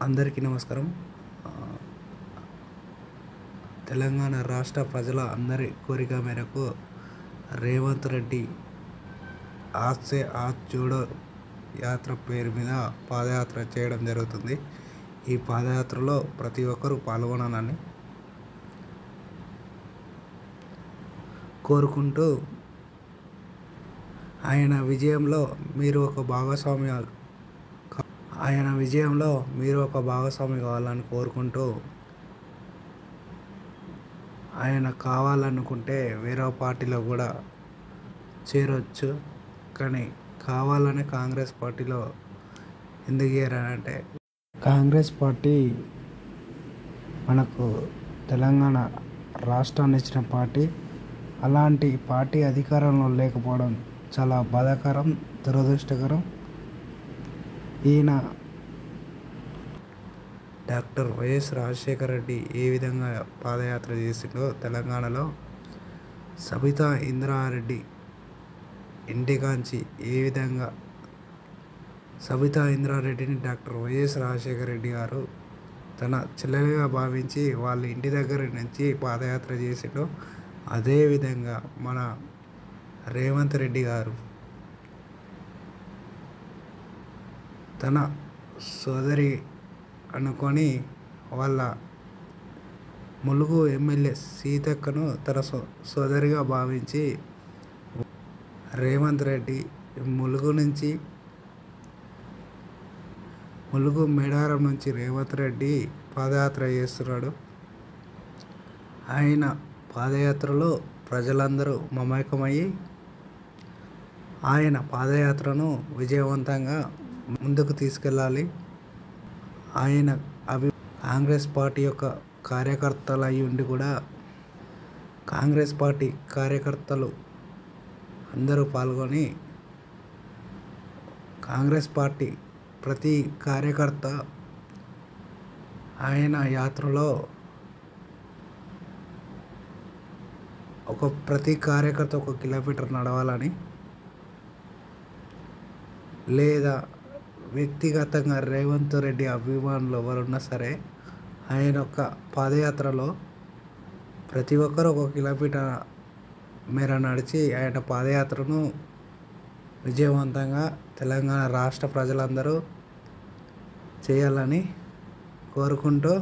అందరికీ నమస్కారం ఆ, తెలంగాణ రాష్ట్ర ప్రజల అందరి కోరిక మేరకు రేవంత్ రెడ్డి ఆసే ఆజ్ జోడో యాత్ర పేరు మీద పాదయాత్ర చేయడం జరుగుతుంది ఈ పాదయాత్రలో ప్రతి ఒక్కరూ పాల్గొనాలని కోరుకుంటూ ఆయన విజయంలో మీరు ఒక భాగస్వామ్య ఆయన విజయంలో మీరు ఒక భాగస్వామి కావాలని కోరుకుంటూ ఆయన కావాలనుకుంటే వేరే పార్టీలో కూడా చేరొచ్చు కానీ కావాలని కాంగ్రెస్ పార్టీలో ఎందుకు చేరారంటే కాంగ్రెస్ పార్టీ మనకు తెలంగాణ రాష్ట్రాన్ని ఇచ్చిన పార్టీ అలాంటి పార్టీ అధికారంలో లేకపోవడం చాలా బాధాకరం దురదృష్టకరం ఈయన డాక్టర్ వైఎస్ రాజశేఖర రెడ్డి ఏ విధంగా పాదయాత్ర చేసిండో తెలంగాణలో సబితా ఇంద్రారెడ్డి ఇంటికాంచి ఏ విధంగా సబితా ఇంద్రారెడ్డిని డాక్టర్ వైఎస్ రాజశేఖర రెడ్డి గారు తన చెల్లెలుగా భావించి వాళ్ళ ఇంటి దగ్గర నుంచి పాదయాత్ర చేసిండో అదేవిధంగా మన రేవంత్ రెడ్డి గారు తన సోదరి అనుకొని వాళ్ళ ములుగు ఎమ్మెల్యే సీతక్కను తన సో సోదరిగా భావించి రేవంత్ రెడ్డి ములుగు నుంచి ములుగు మేడారం నుంచి రేవంత్ రెడ్డి పాదయాత్ర చేస్తున్నాడు ఆయన పాదయాత్రలో ప్రజలందరూ మమేకమయ్యి ఆయన పాదయాత్రను విజయవంతంగా ముందుకు తీసుకెళ్ళాలి ఆయన అభి కాంగ్రెస్ పార్టీ యొక్క కార్యకర్తలు అయి ఉండి కూడా కాంగ్రెస్ పార్టీ కార్యకర్తలు అందరూ పాల్గొని కాంగ్రెస్ పార్టీ ప్రతి కార్యకర్త ఆయన యాత్రలో ఒక ప్రతి కార్యకర్త ఒక కిలోమీటర్ నడవాలని లేదా వ్యక్తిగతంగా రేవంత్ రెడ్డి అభిమానులు ఎవరున్నా సరే ఆయన యొక్క పాదయాత్రలో ప్రతి ఒక్కరు ఒక కిలోమీటర్ మేర నడిచి ఆయన పాదయాత్రను విజయవంతంగా తెలంగాణ రాష్ట్ర ప్రజలందరూ చేయాలని కోరుకుంటూ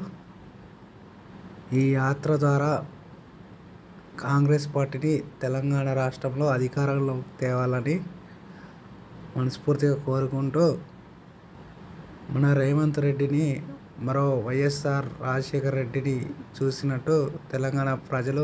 ఈ యాత్ర ద్వారా కాంగ్రెస్ పార్టీని తెలంగాణ రాష్ట్రంలో అధికారంలో తేవాలని మనస్ఫూర్తిగా కోరుకుంటూ మన రేవంత్ రెడ్డిని మరో వైఎస్ఆర్ రాజశేఖర్ రెడ్డిని చూసినట్టు తెలంగాణ ప్రజలు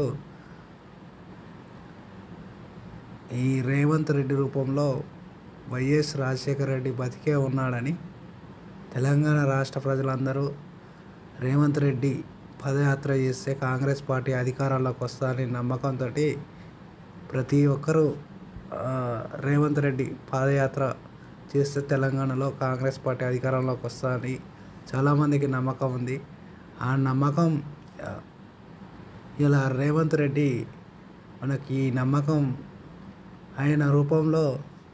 ఈ రేవంత్ రెడ్డి రూపంలో వైఎస్ రాజశేఖర రెడ్డి బతికే ఉన్నాడని తెలంగాణ రాష్ట్ర ప్రజలందరూ రేవంత్ రెడ్డి పదయాత్ర చేస్తే కాంగ్రెస్ పార్టీ అధికారంలోకి వస్తుందని నమ్మకంతో ప్రతి ఒక్కరూ ఆ, రేవంత్ రెడ్డి పాదయాత్ర చేస్తే తెలంగాణలో కాంగ్రెస్ పార్టీ అధికారంలోకి వస్తుందని చాలామందికి నమ్మకం ఉంది ఆ నమ్మకం ఆ, ఇలా రేవంత్ రెడ్డి మనకి ఈ నమ్మకం ఆయన రూపంలో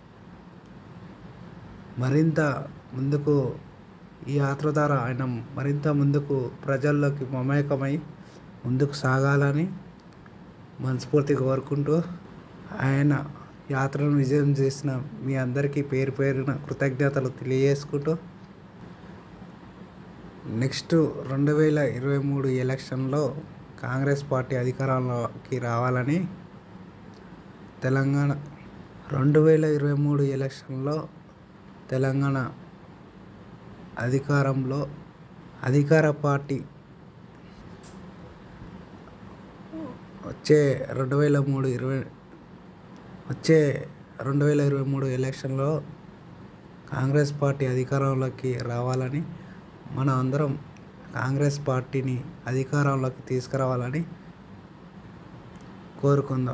మరింత ముందుకు ఈ యాత్ర ద్వారా ఆయన మరింత ముందుకు ప్రజల్లోకి మమేకమై ముందుకు సాగాలని మనస్ఫూర్తిగా కోరుకుంటూ ఆయన యాత్రను విజయం చేసిన మీ అందరికీ పేరు పేరున కృతజ్ఞతలు తెలియజేసుకుంటూ నెక్స్ట్ రెండు వేల ఇరవై మూడు ఎలక్షన్లో కాంగ్రెస్ పార్టీ అధికారంలోకి రావాలని తెలంగాణ రెండు వేల ఇరవై మూడు ఎలక్షన్లో తెలంగాణ అధికారంలో అధికార పార్టీ వచ్చే రెండు వేల మూడు ఇరవై వచ్చే రెండు వేల ఇరవై మూడు ఎలక్షన్లో కాంగ్రెస్ పార్టీ అధికారంలోకి రావాలని మనం అందరం కాంగ్రెస్ పార్టీని అధికారంలోకి తీసుకురావాలని కోరుకుందాం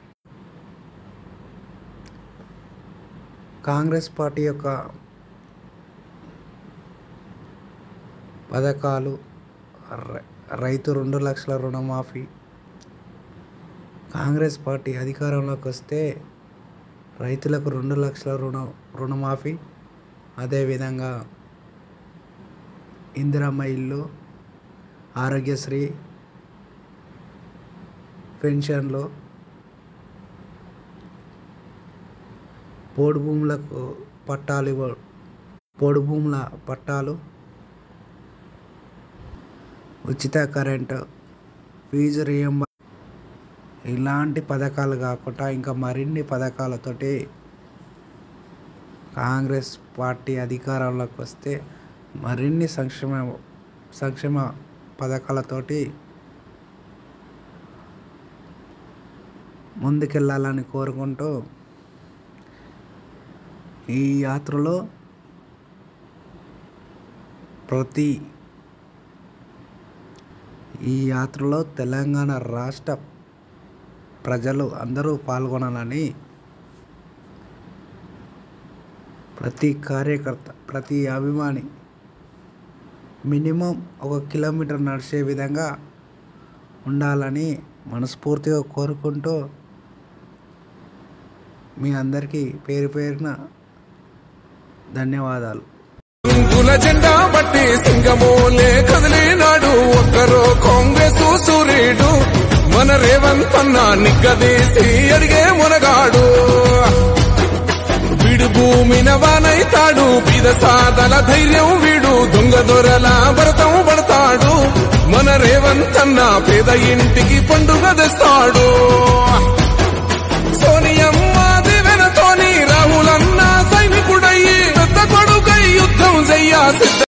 కాంగ్రెస్ పార్టీ యొక్క పథకాలు రై- రైతు రెండు లక్షల రుణమాఫీ కాంగ్రెస్ పార్టీ అధికారంలోకి వస్తే రైతులకు రెండు లక్షల రుణ రుణమాఫీ అదేవిధంగా ఇందిరమ్మ ఇల్లు ఆరోగ్యశ్రీ పెన్షన్లు పోడు భూములకు పట్టాలు ఇవ్వ పోడు భూముల పట్టాలు ఉచిత కరెంటు ఫీజు రియంబ ఇలాంటి పథకాలు కాకుండా ఇంకా మరిన్ని పథకాలతోటి కాంగ్రెస్ పార్టీ అధికారంలోకి వస్తే మరిన్ని సంక్షేమ సంక్షేమ పథకాలతోటి ముందుకెళ్ళాలని కోరుకుంటూ ఈ యాత్రలో ప్రతి ఈ యాత్రలో తెలంగాణ రాష్ట్ర ప్రజలు అందరూ పాల్గొనాలని ప్రతి కార్యకర్త ప్రతి అభిమాని మినిమం ఒక కిలోమీటర్ నడిచే విధంగా ఉండాలని మనస్ఫూర్తిగా కోరుకుంటూ మీ అందరికీ పేరు పేరున ధన్యవాదాలు రంగుల జెండా బట్టి సింగమోలే కదిలినాడు ఒక్కరో కాంగ్రెస్ సూర్యుడు మన రేవంత్ అన్న నిగ్గదీసి అడిగే మునగాడు వీడు భూమిన వానైతాడు బీద సాదల ధైర్యం వీడు దొంగ దొరల భరతం పడతాడు మన రేవంత్ అన్న పేద ఇంటికి పండుగ తెస్తాడు సోనియమ్మ దివెనతోని రాహులన్న సైనికుడయ్యి పెద్ద కొడుకై యుద్ధం చెయ్య సిద్ధ